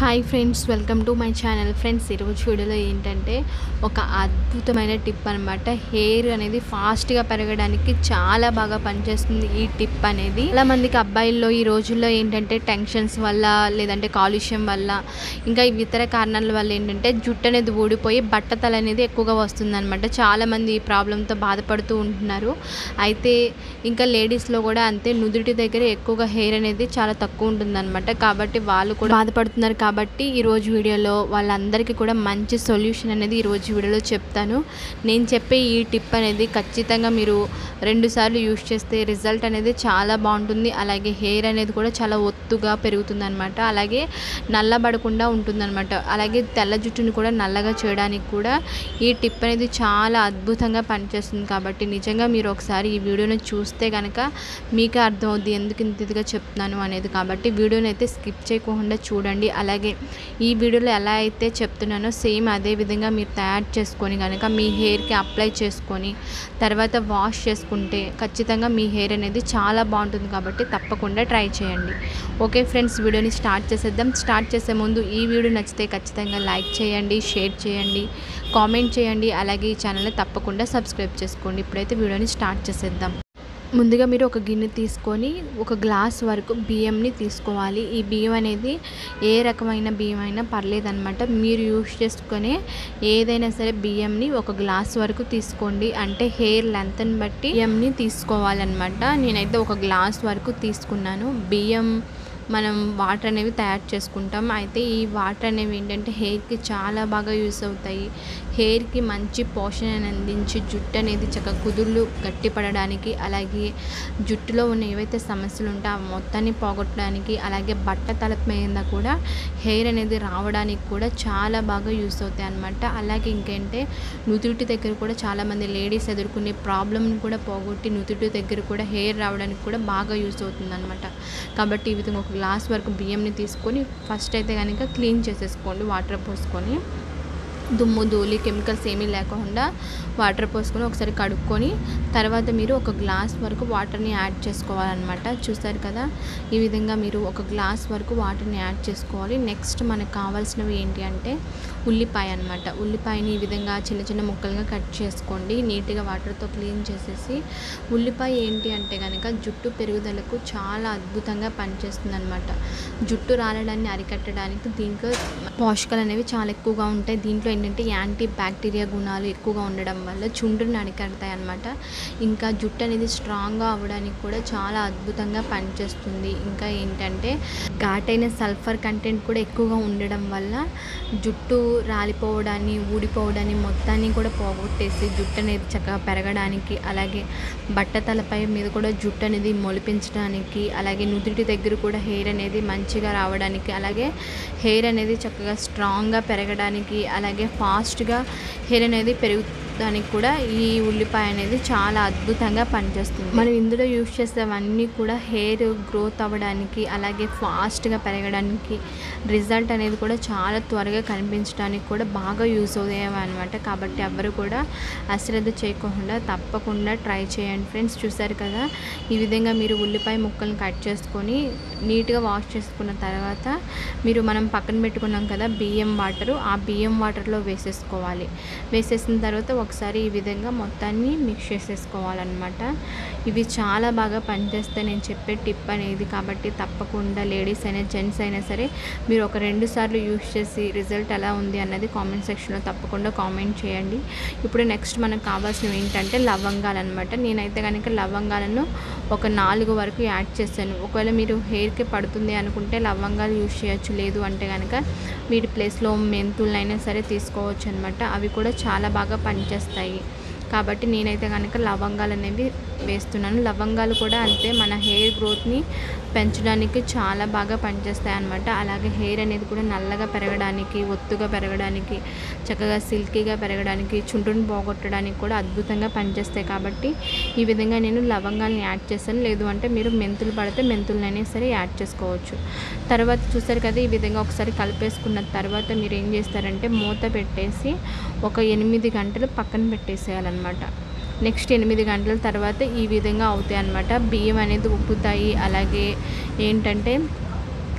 hi friends welcome to my channel friends ఈరోజు వీడియోలో ఏంటంటే ఒక అద్భుతమైన టిప్ అనమాట హెయిర్ అనేది ఫాస్ట్గా పెరగడానికి చాలా బాగా పనిచేస్తుంది ఈ టిప్ అనేది చాలా మందికి అబ్బాయిల్లో ఈ రోజుల్లో ఏంటంటే టెన్షన్స్ వల్ల లేదంటే కాలుష్యం వల్ల ఇంకా ఇతర కారణాల వల్ల ఏంటంటే జుట్టు అనేది ఊడిపోయి బట్టతల అనేది ఎక్కువగా వస్తుంది అనమాట చాలామంది ఈ ప్రాబ్లంతో బాధపడుతూ ఉంటున్నారు అయితే ఇంకా లేడీస్లో కూడా అంతే నుదుటి దగ్గర ఎక్కువగా హెయిర్ అనేది చాలా తక్కువ ఉంటుందన్నమాట కాబట్టి వాళ్ళు కూడా బాధపడుతున్నారు కాబట్టి ఈరోజు వీడియోలో వాళ్ళందరికీ కూడా మంచి సొల్యూషన్ అనేది ఈరోజు వీడియోలో చెప్తాను నేను చెప్పే ఈ టిప్ అనేది ఖచ్చితంగా మీరు రెండుసార్లు యూస్ చేస్తే రిజల్ట్ అనేది చాలా బాగుంటుంది అలాగే హెయిర్ అనేది కూడా చాలా ఒత్తుగా పెరుగుతుంది అనమాట అలాగే నల్లబడకుండా ఉంటుందన్నమాట అలాగే తెల్ల జుట్టుని కూడా నల్లగా చేయడానికి కూడా ఈ టిప్ అనేది చాలా అద్భుతంగా పనిచేస్తుంది కాబట్టి నిజంగా మీరు ఒకసారి ఈ వీడియోని చూస్తే కనుక మీకే అర్థమవుద్ది ఎందుకు ఇంత ఇదిగా చెప్తున్నాను అనేది కాబట్టి వీడియోని అయితే స్కిప్ చేయకుండా చూడండి అలాగే ఈ వీడియోలో ఎలా అయితే చెప్తున్నానో సేమ్ అదే విధంగా మీరు తయారు చేసుకొని కనుక మీ హెయిర్కి అప్లై చేసుకొని తర్వాత వాష్ చేసుకుంటే ఖచ్చితంగా మీ హెయిర్ అనేది చాలా బాగుంటుంది కాబట్టి తప్పకుండా ట్రై చేయండి ఓకే ఫ్రెండ్స్ వీడియోని స్టార్ట్ చేసేద్దాం స్టార్ట్ చేసే ముందు ఈ వీడియో నచ్చితే ఖచ్చితంగా లైక్ చేయండి షేర్ చేయండి కామెంట్ చేయండి అలాగే ఈ ఛానల్ని తప్పకుండా సబ్స్క్రైబ్ చేసుకోండి ఇప్పుడైతే వీడియోని స్టార్ట్ చేసేద్దాం ముందుగా మీరు ఒక గిన్నె తీసుకొని ఒక గ్లాస్ వరకు బియ్యంని తీసుకోవాలి ఈ బియ్యం అనేది ఏ రకమైన బియ్యం అయినా పర్లేదన్నమాట మీరు యూస్ చేసుకునే ఏదైనా సరే బియ్యంని ఒక గ్లాస్ వరకు తీసుకోండి అంటే హెయిర్ లెంత్ని బట్టి బియ్యంని తీసుకోవాలన్నమాట నేనైతే ఒక గ్లాస్ వరకు తీసుకున్నాను బియ్యం మనం వాటర్ అనేవి తయారు చేసుకుంటాం అయితే ఈ వాటర్ అనేవి ఏంటంటే హెయిర్కి చాలా బాగా యూస్ అవుతాయి హెయిర్కి మంచి పోషణను అందించి జుట్టు అనేది చక్కగా కుదుళ్ళు గట్టిపడడానికి అలాగే జుట్టులో ఉన్న ఏవైతే సమస్యలు ఉంటాయో ఆ మొత్తాన్ని పోగొట్టడానికి అలాగే బట్ట తలపు మీద కూడా హెయిర్ అనేది రావడానికి కూడా చాలా బాగా యూస్ అవుతాయి అనమాట అలాగే ఇంకేంటే నుదుటి దగ్గర కూడా చాలామంది లేడీస్ ఎదుర్కొనే ప్రాబ్లమ్ని కూడా పోగొట్టి నుదుటి దగ్గర కూడా హెయిర్ రావడానికి కూడా బాగా యూస్ అవుతుంది అనమాట కాబట్టి ఈ విధంగా ఒక గ్లాస్ వరకు బియ్యంని తీసుకొని ఫస్ట్ అయితే కనుక క్లీన్ చేసేసుకోండి వాటర్ పోసుకొని దుమ్ము ధూళి కెమికల్స్ ఏమీ లేకుండా వాటర్ పోసుకొని ఒకసారి కడుక్కొని తర్వాత మీరు ఒక గ్లాస్ వరకు వాటర్ని యాడ్ చేసుకోవాలన్నమాట చూసారు కదా ఈ విధంగా మీరు ఒక గ్లాస్ వరకు వాటర్ని యాడ్ చేసుకోవాలి నెక్స్ట్ మనకు కావాల్సినవి ఏంటి అంటే ఉల్లిపాయ అనమాట ఉల్లిపాయని ఈ విధంగా చిన్న చిన్న ముక్కలుగా కట్ చేసుకోండి నీట్గా వాటర్తో క్లీన్ చేసేసి ఉల్లిపాయ ఏంటి అంటే కనుక జుట్టు పెరుగుదలకు చాలా అద్భుతంగా పనిచేస్తుంది అనమాట జుట్టు రాలడాన్ని అరికట్టడానికి దీంట్లో పోషకాలు అనేవి చాలా ఎక్కువగా ఉంటాయి దీంట్లో ఏంటంటే యాంటీ బ్యాక్టీరియా గుణాలు ఎక్కువగా ఉండడం వల్ల చుండ్రుని అరికడతాయి అనమాట ఇంకా జుట్టు అనేది స్ట్రాంగ్గా అవ్వడానికి కూడా చాలా అద్భుతంగా పనిచేస్తుంది ఇంకా ఏంటంటే ఘాటైన సల్ఫర్ కంటెంట్ కూడా ఎక్కువగా ఉండడం వల్ల జుట్టు రాలిపోవడాన్ని ఊడిపోవడాన్ని మొత్తాన్ని కూడా పోగొట్టేసి జుట్టు అనేది చక్కగా పెరగడానికి అలాగే బట్టతలపై మీద కూడా జుట్టు అనేది మొలిపించడానికి అలాగే నుదుటి దగ్గర కూడా హెయిర్ అనేది మంచిగా రావడానికి అలాగే హెయిర్ అనేది చక్కగా స్ట్రాంగ్గా పెరగడానికి అలాగే ఫాస్ట్గా హెయిర్ అనేది పెరుగుదానికి కూడా ఈ ఉల్లిపాయ అనేది చాలా అద్భుతంగా పనిచేస్తుంది మనం ఇందులో యూస్ చేసేవన్నీ కూడా హెయిర్ గ్రోత్ అవ్వడానికి అలాగే ఫాస్ట్గా పెరగడానికి రిజల్ట్ అనేది కూడా చాలా త్వరగా కనిపించడానికి కూడా బాగా యూస్ అవుతాయి అనమాట కాబట్టి ఎవ్వరు కూడా అశ్రద్ధ చేయకుండా తప్పకుండా ట్రై చేయండి ఫ్రెండ్స్ చూసారు కదా ఈ విధంగా మీరు ఉల్లిపాయ ముక్కలను కట్ చేసుకొని నీట్గా వాష్ చేసుకున్న తర్వాత మీరు మనం పక్కన పెట్టుకున్నాం కదా బియ్యం వాటరు ఆ బియ్యం వాటర్లో వేసేసుకోవాలి వేసేసిన తర్వాత ఒకసారి ఈ విధంగా మొత్తాన్ని మిక్స్ చేసేసుకోవాలన్నమాట ఇవి చాలా బాగా పనిచేస్తాయి నేను చెప్పే టిప్ అనేది కాబట్టి తప్పకుండా లేడీస్ అయినా జెంట్స్ అయినా సరే మీరు ఒక రెండు సార్లు యూస్ చేసి రిజల్ట్ ఎలా ఉంది అన్నది కామెంట్ సెక్షన్లో తప్పకుండా కామెంట్ చేయండి ఇప్పుడు నెక్స్ట్ మనకు కావాల్సినవి ఏంటంటే లవంగాలు అనమాట నేనైతే కనుక లవంగాలను ఒక నాలుగు వరకు యాడ్ చేశాను ఒకవేళ మీరు హెయిర్కి పడుతుంది అనుకుంటే లవంగాలు యూస్ చేయొచ్చు లేదు అంటే కనుక వీటి ప్లేస్లో మెంతులైనా సరే తీసుకోవచ్చు అనమాట అవి కూడా చాలా బాగా పనిచేస్తాయి కాబట్టి నేనైతే కనుక లవంగాలు అనేవి వేస్తున్నాను లవంగాలు కూడా అంతే మన హెయిర్ గ్రోత్ని పెంచడానికి చాలా బాగా పనిచేస్తాయి అన్నమాట అలాగే హెయిర్ అనేది కూడా నల్లగా పెరగడానికి ఒత్తుగా పెరగడానికి చక్కగా సిల్కీగా పెరగడానికి చుండ్రుని పోగొట్టడానికి కూడా అద్భుతంగా పనిచేస్తాయి కాబట్టి ఈ విధంగా నేను లవంగాల్ని యాడ్ చేస్తాను లేదు అంటే మీరు మెంతులు పడితే మెంతులనైనా సరే యాడ్ చేసుకోవచ్చు తర్వాత చూసారు కదా ఈ విధంగా ఒకసారి కలిపేసుకున్న తర్వాత మీరు ఏం చేస్తారంటే మూత పెట్టేసి ఒక ఎనిమిది గంటలు పక్కన పెట్టేసేయాలన్నమాట నెక్స్ట్ ఎనిమిది గంటల తర్వాత ఈ విధంగా అవుతాయి అన్నమాట బియ్యం అనేది ఉప్పుతాయి అలాగే ఏంటంటే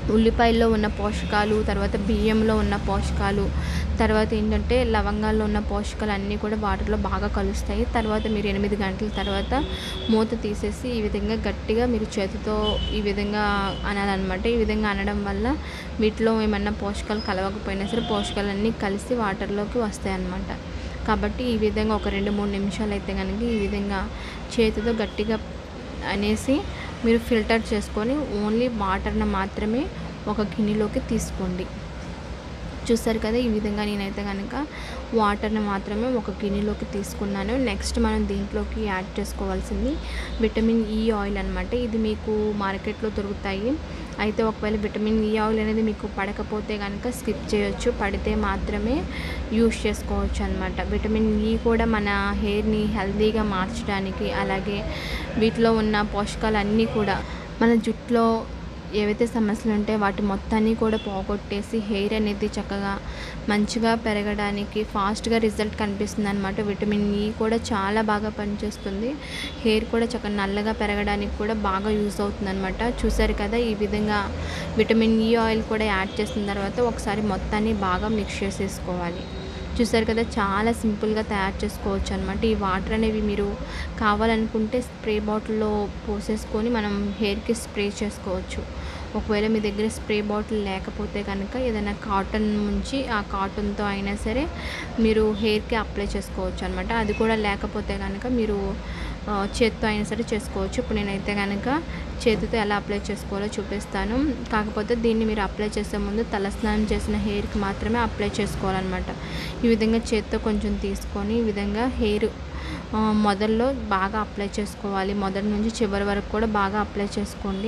ఉల్లిపాయల్లో ఉన్న పోషకాలు తర్వాత బియ్యంలో ఉన్న పోషకాలు తర్వాత ఏంటంటే లవంగాల్లో ఉన్న పోషకాలు అన్నీ కూడా వాటర్లో బాగా కలుస్తాయి తర్వాత మీరు ఎనిమిది గంటల తర్వాత మూత తీసేసి ఈ విధంగా గట్టిగా మీరు చేతితో ఈ విధంగా అనాలన్నమాట ఈ విధంగా అనడం వల్ల వీటిలో ఏమన్నా పోషకాలు కలవకపోయినా సరే పోషకాలన్నీ కలిసి వాటర్లోకి వస్తాయి అన్నమాట కాబట్టి ఈ విధంగా ఒక రెండు మూడు నిమిషాలు అయితే కనుక ఈ విధంగా చేతితో గట్టిగా అనేసి మీరు ఫిల్టర్ చేసుకొని ఓన్లీ వాటర్ని మాత్రమే ఒక గిన్నెలోకి తీసుకోండి చూస్తారు కదా ఈ విధంగా నేనైతే కనుక వాటర్ని మాత్రమే ఒక గిన్నెలోకి తీసుకున్నాను నెక్స్ట్ మనం దీంట్లోకి యాడ్ చేసుకోవాల్సింది విటమిన్ ఈ ఆయిల్ అనమాట ఇది మీకు మార్కెట్లో దొరుకుతాయి అయితే ఒకవేళ విటమిన్ ఈ ఆయిల్ అనేది మీకు పడకపోతే కనుక స్కిప్ చేయొచ్చు పడితే మాత్రమే యూస్ చేసుకోవచ్చు అనమాట విటమిన్ ఈ కూడా మన హెయిర్ని హెల్తీగా మార్చడానికి అలాగే వీటిలో ఉన్న పోషకాలు అన్నీ కూడా మన జుట్టులో ఏవైతే సమస్యలు ఉంటాయో వాటి మొత్తాన్ని కూడా పోగొట్టేసి హెయిర్ అనేది చక్కగా మంచిగా పెరగడానికి ఫాస్ట్గా రిజల్ట్ కనిపిస్తుంది అనమాట విటమిన్ ఈ కూడా చాలా బాగా పనిచేస్తుంది హెయిర్ కూడా చక్కగా నల్లగా పెరగడానికి కూడా బాగా యూస్ అవుతుంది అనమాట చూసారు కదా ఈ విధంగా విటమిన్ ఈ ఆయిల్ కూడా యాడ్ చేసిన తర్వాత ఒకసారి మొత్తాన్ని బాగా మిక్స్ చేసేసుకోవాలి చూసారు కదా చాలా సింపుల్గా తయారు చేసుకోవచ్చు అనమాట ఈ వాటర్ అనేవి మీరు కావాలనుకుంటే స్ప్రే బాటిల్లో పోసేసుకొని మనం హెయిర్కి స్ప్రే చేసుకోవచ్చు ఒకవేళ మీ దగ్గర స్ప్రే బాటిల్ లేకపోతే కనుక ఏదైనా కాటన్ ముంచి ఆ కాటన్తో అయినా సరే మీరు హెయిర్కి అప్లై చేసుకోవచ్చు అనమాట అది కూడా లేకపోతే కనుక మీరు ఆ, చేత్తో అయినా సరే చేసుకోవచ్చు ఇప్పుడు నేనైతే కనుక చేతితో ఎలా అప్లై చేసుకోవాలో చూపిస్తాను కాకపోతే దీన్ని మీరు అప్లై చేసే ముందు తలస్నానం చేసిన హెయిర్కి మాత్రమే అప్లై చేసుకోవాలన్నమాట ఈ విధంగా చేత్తో కొంచెం తీసుకొని ఈ విధంగా హెయిర్ ఆ, మొదల్లో బాగా అప్లై చేసుకోవాలి మొదటి నుంచి చివరి వరకు కూడా బాగా అప్లై చేసుకోండి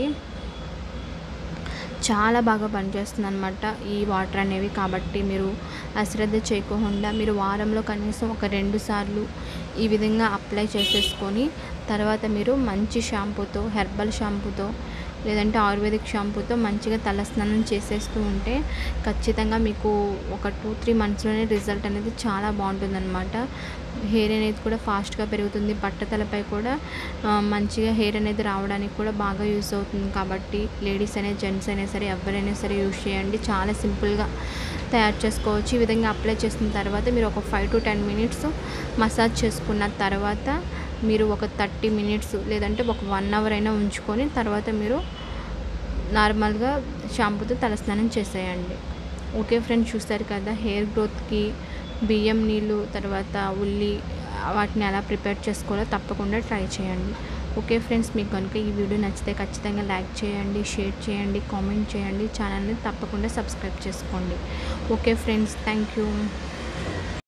చాలా బాగా పనిచేస్తుంది అనమాట ఈ వాటర్ అనేవి కాబట్టి మీరు అశ్రద్ధ చేయకుండా మీరు వారంలో కనీసం ఒక రెండు సార్లు ఈ విధంగా అప్లై చేసేసుకొని తర్వాత మీరు మంచి షాంపూతో హెర్బల్ షాంపూతో లేదంటే ఆయుర్వేదిక్ షాంపూతో మంచిగా తలస్నానం చేసేస్తూ ఉంటే ఖచ్చితంగా మీకు ఒక టూ త్రీ మంత్స్లోనే రిజల్ట్ అనేది చాలా బాగుంటుందన్నమాట హెయిర్ అనేది కూడా ఫాస్ట్గా పెరుగుతుంది బట్టతలపై కూడా ఆ, మంచిగా హెయిర్ అనేది రావడానికి కూడా బాగా యూస్ అవుతుంది కాబట్టి లేడీస్ అయినా జెంట్స్ అయినా సరే ఎవరైనా సరే యూస్ చేయండి చాలా సింపుల్గా తయారు చేసుకోవచ్చు ఈ విధంగా అప్లై చేసిన తర్వాత మీరు ఒక five to ten minutes massage చేసుకున్న తర్వాత మీరు ఒక థర్టీ మినిట్స్ లేదంటే ఒక వన్ అవర్ అయినా ఉంచుకొని తర్వాత మీరు నార్మల్గా షాంపూతో తలస్నానం చేసేయండి ఓకే ఫ్రెండ్స్ చూస్తారు కదా హెయిర్ గ్రోత్కి బియ్యం నీళ్ళు తర్వాత ఉల్లి వాటిని ఎలా ప్రిపేర్ చేసుకోవాలో తప్పకుండా ట్రై చేయండి ఓకే ఫ్రెండ్స్ మీకు కనుక ఈ వీడియో నచ్చితే ఖచ్చితంగా లైక్ చేయండి షేర్ చేయండి కామెంట్ చేయండి ఛానల్ని తప్పకుండా సబ్స్క్రైబ్ చేసుకోండి ఓకే ఫ్రెండ్స్ థ్యాంక్ యూ